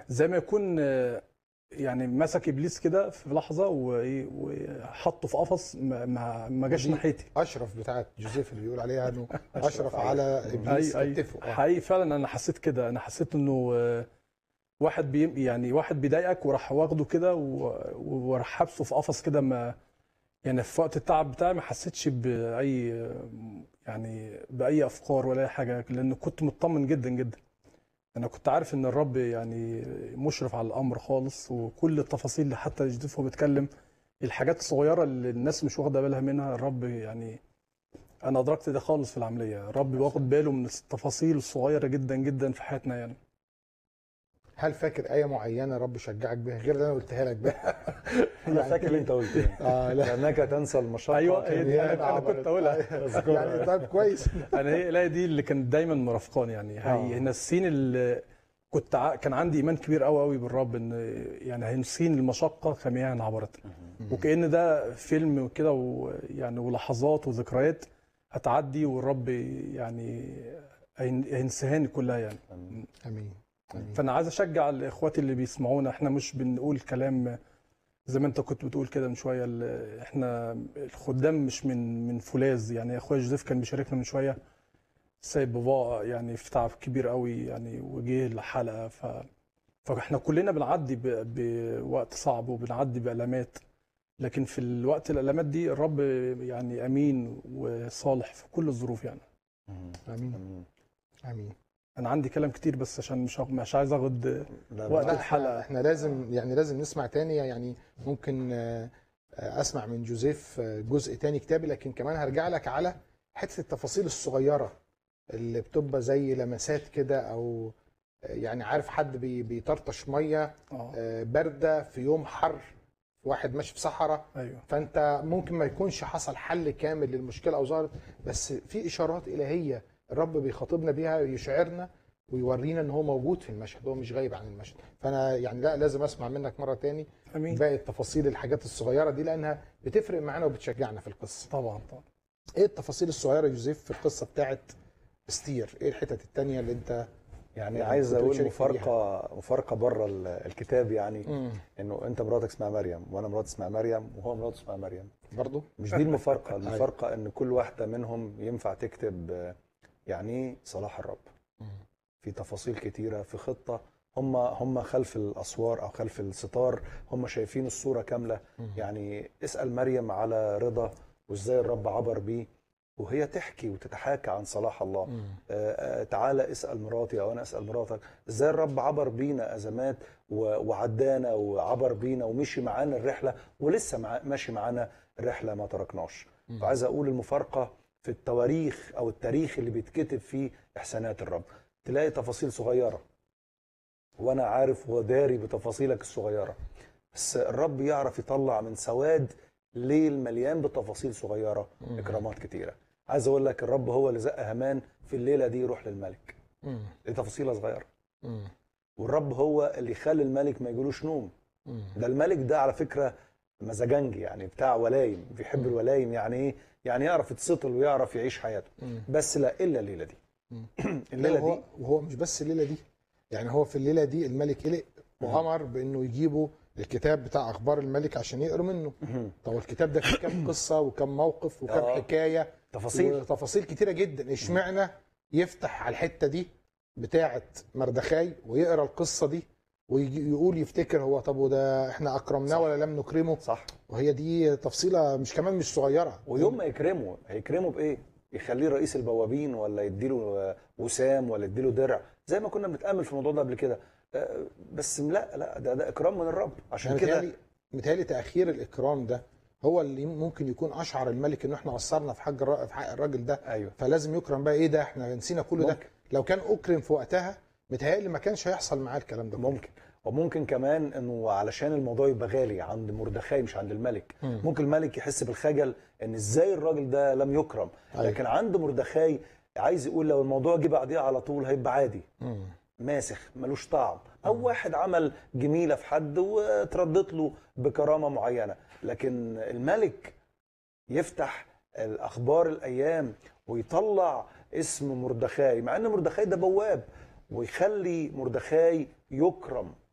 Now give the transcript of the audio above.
زي ما يكون آه، يعني مسك ابليس كده في لحظه وايه وحطه في قفص ما ما ما جاش ودي ناحيتي اشرف بتاعت جوزيف اللي بيقول عليها انه اشرف على ابليس اي اي كتفه آه. حقيقي فعلا انا حسيت كده انا حسيت انه آه، واحد بي يعني واحد بيضايقك وراح واخده كده و- وراح حابسه في قفص كده ما يعني في وقت التعب بتاعي ما حسيتش باي آه، يعني باي افكار ولا اي حاجه لان كنت مطمن جدا جدا انا كنت عارف ان الرب يعني مشرف على الامر خالص وكل التفاصيل اللي حتى جديف هو بيتكلم الحاجات الصغيره اللي الناس مش واخده بالها منها الرب يعني انا ادركت ده خالص في العمليه الرب واخد باله من التفاصيل الصغيره جدا جدا في حياتنا يعني هل فاكر ايه معينه رب شجعك بيها غير اللي انا قلتها لك بقى انا فاكر اللي انت قلته اه لا لانك تنسى المشقه ايوه هي دي يعني انا أنا كنت اقولها يعني طيب كويس انا هي الايه دي اللي كانت دايما مرافقاني يعني آه. هي هينسيني اللي كنت ع... كان عندي ايمان كبير قوي قوي بالرب ان يعني هينسيني المشقه كمياه عبرت وكأن ده فيلم كده ويعني ولحظات وذكريات هتعدي والرب يعني هين- هينساهاني كلها يعني امين امين فانا عايز اشجع الاخوات اللي بيسمعونا احنا مش بنقول كلام زي ما انت كنت بتقول كده من شويه ال- احنا الخدام مش من من فولاذ يعني اخويا جوزيف كان بيشاركنا من شويه سايب بابا يعني في تعب كبير قوي يعني وجه الحلقه ف فاحنا كلنا بنعدي ب... بوقت صعب وبنعدي بالامات لكن في الوقت الالامات دي الرب يعني امين وصالح في كل الظروف يعني امين امين انا عندي كلام كتير بس عشان مش مش عايز اخد لا وقت لا، الحلقة. احنا لازم يعني لازم نسمع تاني يعني ممكن آه، آه، اسمع من جوزيف آه، جزء تاني كتابي لكن كمان هرجع لك على حته التفاصيل الصغيره اللي بتبقى زي لمسات كده او آه، يعني عارف حد بي- بيطرطش ميه اه آه، بارده في يوم حر واحد ماشي في صحراء ايوه فانت ممكن ما يكونش حصل حل كامل للمشكله او ظهرت بس في اشارات الهيه الرب بيخاطبنا بيها يشعرنا ويورينا ان هو موجود في المشهد هو مش غايب عن المشهد فانا يعني لا لازم اسمع منك مره تاني امين باقي التفاصيل الحاجات الصغيره دي لانها بتفرق معانا وبتشجعنا في القصه طبعا طبعا ايه التفاصيل الصغيره يا يوسف في القصه بتاعت استير ايه الحتت التانية اللي انت يعني يعني عايز كنت اقول بتشارك مفارقه مفارقه بره ال- الكتاب يعني مم. انه انت مراتك اسمها مريم وانا مراتي اسمها مريم وهو مراته اسمها مريم برضو مش دي المفارقه المفارقه ان كل واحده منهم ينفع تكتب آه، يعني ايه صلاح الرب في تفاصيل كتيره في خطه هم هم خلف الاسوار او خلف الستار هم شايفين الصوره كامله يعني اسال مريم على رضا وازاي الرب عبر بيه وهي تحكي وتتحاكى عن صلاح الله مم. آه، آه، تعالى اسال مراتي او انا اسال مراتك ازاي الرب عبر بينا ازمات و- وعدانا وعبر بينا ومشي معانا الرحله ولسه مع ماشي معانا الرحله ما تركناش فعايز اقول المفارقه في التواريخ او التاريخ اللي بيتكتب فيه احسانات الرب تلاقي تفاصيل صغيره وانا عارف وداري بتفاصيلك الصغيره بس الرب يعرف يطلع من سواد ليل مليان بتفاصيل صغيره اكرامات كتيره عايز اقول لك الرب هو اللي زق هامان في الليله دي يروح للملك مم. دي تفاصيله صغيره مم. والرب هو اللي يخلي الملك ما يجيلوش نوم مم. ده الملك ده على فكره مزاجنجي يعني بتاع ولايم بيحب الولايم يعني ايه يعني يعرف يتسطل ويعرف يعيش حياته مم. بس لا الا الليله دي مم. الليله وهو, دي وهو مش بس الليله دي يعني هو في الليله دي الملك قلق وامر بانه يجيبوا الكتاب بتاع اخبار الملك عشان يقروا منه طب الكتاب ده فيه كام قصه وكم موقف وكم آه. حكايه تفاصيل وتفاصيل كتيره جدا اشمعنى يفتح على الحته دي بتاعه مردخاي ويقرا القصه دي ويقول يفتكر هو طب وده احنا اكرمناه صح. ولا لم نكرمه صح وهي دي تفصيله مش كمان مش صغيره ويوم ما يكرمه هيكرمه بايه؟ يخليه رئيس البوابين ولا يديله آه، وسام ولا يديله درع زي ما كنا بنتامل في الموضوع ده قبل كده آه، بس لا لا ده ده اكرام من الرب عشان يعني كده متهيألي متهيألي تاخير الاكرام ده هو اللي ممكن يكون اشعر الملك انه احنا قصرنا في حق الر- في حق الراجل ده ايوه فلازم يكرم بقى ايه ده احنا نسينا كل ده ممكن. لو كان اكرم في وقتها متهيألي ما كانش هيحصل معاه الكلام ده كله. ممكن وممكن كمان انه علشان الموضوع يبقى غالي عند مردخاي مش عند الملك مم. ممكن الملك يحس بالخجل ان ازاي الراجل ده لم يكرم أيوة. لكن عند مردخاي عايز يقول لو الموضوع جه بعديها على طول هيبقى عادي مم. ماسخ ملوش طعم او واحد عمل جميله في حد وتردت له بكرامه معينه لكن الملك يفتح الاخبار الايام ويطلع اسم مردخاي مع ان مردخاي ده بواب ويخلي مردخاي يكرم